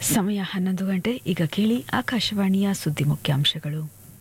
ಸಮಯ ಹನ್ನೊಂದು ಗಂಟೆ ಈಗ ಕೇಳಿ ಆಕಾಶವಾಣಿಯ ಸುದ್ದಿ ಮುಖ್ಯಾಂಶಗಳು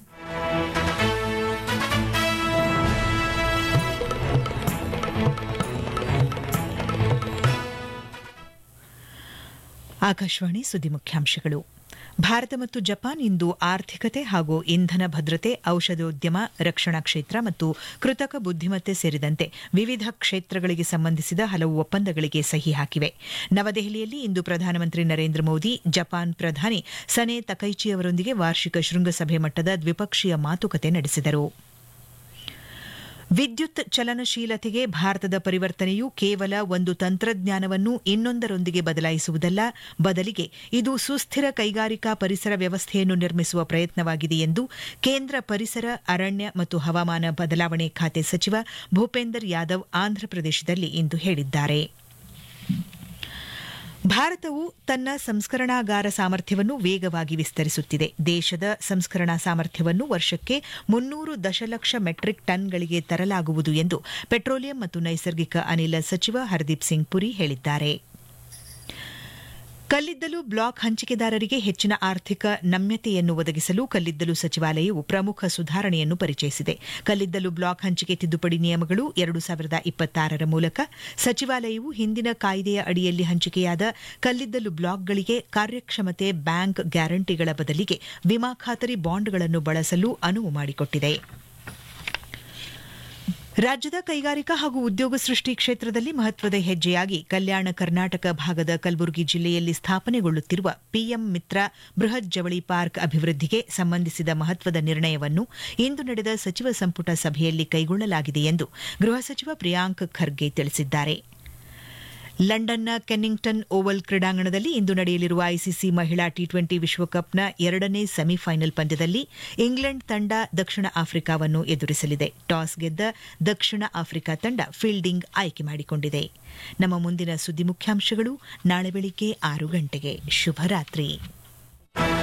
ಆಕಾಶವಾಣಿ ಸುದ್ದಿ ಮುಖ್ಯಾಂಶಗಳು ಭಾರತ ಮತ್ತು ಜಪಾನ್ ಇಂದು ಆರ್ಥಿಕತೆ ಹಾಗೂ ಇಂಧನ ಭದ್ರತೆ ಔಷಧೋದ್ಯಮ ರಕ್ಷಣಾ ಕ್ಷೇತ್ರ ಮತ್ತು ಕೃತಕ ಬುದ್ದಿಮತ್ತೆ ಸೇರಿದಂತೆ ವಿವಿಧ ಕ್ಷೇತ್ರಗಳಿಗೆ ಸಂಬಂಧಿಸಿದ ಹಲವು ಒಪ್ಪಂದಗಳಿಗೆ ಸಹಿ ಹಾಕಿವೆ ನವದೆಹಲಿಯಲ್ಲಿ ಇಂದು ಪ್ರಧಾನಮಂತ್ರಿ ನರೇಂದ್ರ ಮೋದಿ ಜಪಾನ್ ಪ್ರಧಾನಿ ಸನೆ ತಕೈಚಿ ಅವರೊಂದಿಗೆ ವಾರ್ಷಿಕ ಶೃಂಗಸಭೆ ಮಟ್ಟದ ದ್ವಿಪಕ್ಷೀಯ ಮಾತುಕತೆ ನಡೆಸಿದರು ವಿದ್ಯುತ್ ಚಲನಶೀಲತೆಗೆ ಭಾರತದ ಪರಿವರ್ತನೆಯು ಕೇವಲ ಒಂದು ತಂತ್ರಜ್ಞಾನವನ್ನು ಇನ್ನೊಂದರೊಂದಿಗೆ ಬದಲಾಯಿಸುವುದಲ್ಲ ಬದಲಿಗೆ ಇದು ಸುಸ್ಥಿರ ಕೈಗಾರಿಕಾ ಪರಿಸರ ವ್ಯವಸ್ಥೆಯನ್ನು ನಿರ್ಮಿಸುವ ಪ್ರಯತ್ನವಾಗಿದೆ ಎಂದು ಕೇಂದ್ರ ಪರಿಸರ ಅರಣ್ಯ ಮತ್ತು ಹವಾಮಾನ ಬದಲಾವಣೆ ಖಾತೆ ಸಚಿವ ಭೂಪೇಂದರ್ ಯಾದವ್ ಆಂಧ್ರಪ್ರದೇಶದಲ್ಲಿ ಇಂದು ಹೇಳಿದ್ದಾರೆ ಭಾರತವು ತನ್ನ ಸಂಸ್ಕರಣಾಗಾರ ಸಾಮರ್ಥ್ಯವನ್ನು ವೇಗವಾಗಿ ವಿಸ್ತರಿಸುತ್ತಿದೆ ದೇಶದ ಸಂಸ್ಕರಣಾ ಸಾಮರ್ಥ್ಯವನ್ನು ವರ್ಷಕ್ಕೆ ಮುನ್ನೂರು ದಶಲಕ್ಷ ಮೆಟ್ರಿಕ್ ಟನ್ಗಳಿಗೆ ತರಲಾಗುವುದು ಎಂದು ಪೆಟ್ರೋಲಿಯಂ ಮತ್ತು ನೈಸರ್ಗಿಕ ಅನಿಲ ಸಚಿವ ಹರ್ದೀಪ್ ಸಿಂಗ್ ಪುರಿ ಹೇಳಿದ್ದಾರೆ ಕಲ್ಲಿದ್ದಲು ಬ್ಲಾಕ್ ಹಂಚಿಕೆದಾರರಿಗೆ ಹೆಚ್ಚಿನ ಆರ್ಥಿಕ ನಮ್ಯತೆಯನ್ನು ಒದಗಿಸಲು ಕಲ್ಲಿದ್ದಲು ಸಚಿವಾಲಯವು ಪ್ರಮುಖ ಸುಧಾರಣೆಯನ್ನು ಪರಿಚಯಿಸಿದೆ ಕಲ್ಲಿದ್ದಲು ಬ್ಲಾಕ್ ಹಂಚಿಕೆ ತಿದ್ದುಪಡಿ ನಿಯಮಗಳು ಎರಡು ಸಾವಿರದ ಇಪ್ಪತ್ತಾರರ ಮೂಲಕ ಸಚಿವಾಲಯವು ಹಿಂದಿನ ಕಾಯ್ದೆಯ ಅಡಿಯಲ್ಲಿ ಹಂಚಿಕೆಯಾದ ಕಲ್ಲಿದ್ದಲು ಬ್ಲಾಕ್ಗಳಿಗೆ ಕಾರ್ಯಕ್ಷಮತೆ ಬ್ಯಾಂಕ್ ಗ್ಯಾರಂಟಿಗಳ ಬದಲಿಗೆ ವಿಮಾ ಖಾತರಿ ಬಾಂಡ್ಗಳನ್ನು ಬಳಸಲು ಅನುವು ಮಾಡಿಕೊಟ್ಟಿದೆ ರಾಜ್ಯದ ಕೈಗಾರಿಕಾ ಹಾಗೂ ಉದ್ಯೋಗ ಸೃಷ್ಟಿ ಕ್ಷೇತ್ರದಲ್ಲಿ ಮಹತ್ವದ ಹೆಜ್ಜೆಯಾಗಿ ಕಲ್ಯಾಣ ಕರ್ನಾಟಕ ಭಾಗದ ಕಲಬುರಗಿ ಜಿಲ್ಲೆಯಲ್ಲಿ ಸ್ಥಾಪನೆಗೊಳ್ಳುತ್ತಿರುವ ಪಿಎಂ ಮಿತ್ರ ಬೃಹತ್ ಜವಳಿ ಪಾರ್ಕ್ ಅಭಿವೃದ್ಧಿಗೆ ಸಂಬಂಧಿಸಿದ ಮಹತ್ವದ ನಿರ್ಣಯವನ್ನು ಇಂದು ನಡೆದ ಸಚಿವ ಸಂಪುಟ ಸಭೆಯಲ್ಲಿ ಕೈಗೊಳ್ಳಲಾಗಿದೆ ಎಂದು ಗೃಹ ಸಚಿವ ಪ್ರಿಯಾಂಕ್ ಖರ್ಗೆ ತಿಳಿಸಿದ್ದಾರೆ ಲಂಡನ್ನ ಕೆನ್ನಿಂಗ್ಟನ್ ಓವಲ್ ಕ್ರೀಡಾಂಗಣದಲ್ಲಿ ಇಂದು ನಡೆಯಲಿರುವ ಐಸಿಸಿ ಮಹಿಳಾ ಟಿ ಟ್ವೆಂಟಿ ವಿಶ್ವಕಪ್ನ ಎರಡನೇ ಸೆಮಿಫೈನಲ್ ಪಂದ್ಯದಲ್ಲಿ ಇಂಗ್ಲೆಂಡ್ ತಂಡ ದಕ್ಷಿಣ ಆಫ್ರಿಕಾವನ್ನು ಎದುರಿಸಲಿದೆ ಟಾಸ್ ಗೆದ್ದ ದಕ್ಷಿಣ ಆಫ್ರಿಕಾ ತಂಡ ಫೀಲ್ಡಿಂಗ್ ಆಯ್ಕೆ ಮಾಡಿಕೊಂಡಿದೆ ನಮ್ಮ ಮುಂದಿನ ಸುದ್ದಿ ಮುಖ್ಯಾಂಶಗಳು ನಾಳೆ ಬೆಳಿಗ್ಗೆ ಆರು ಗಂಟೆಗೆ ಶುಭರಾತ್ರಿ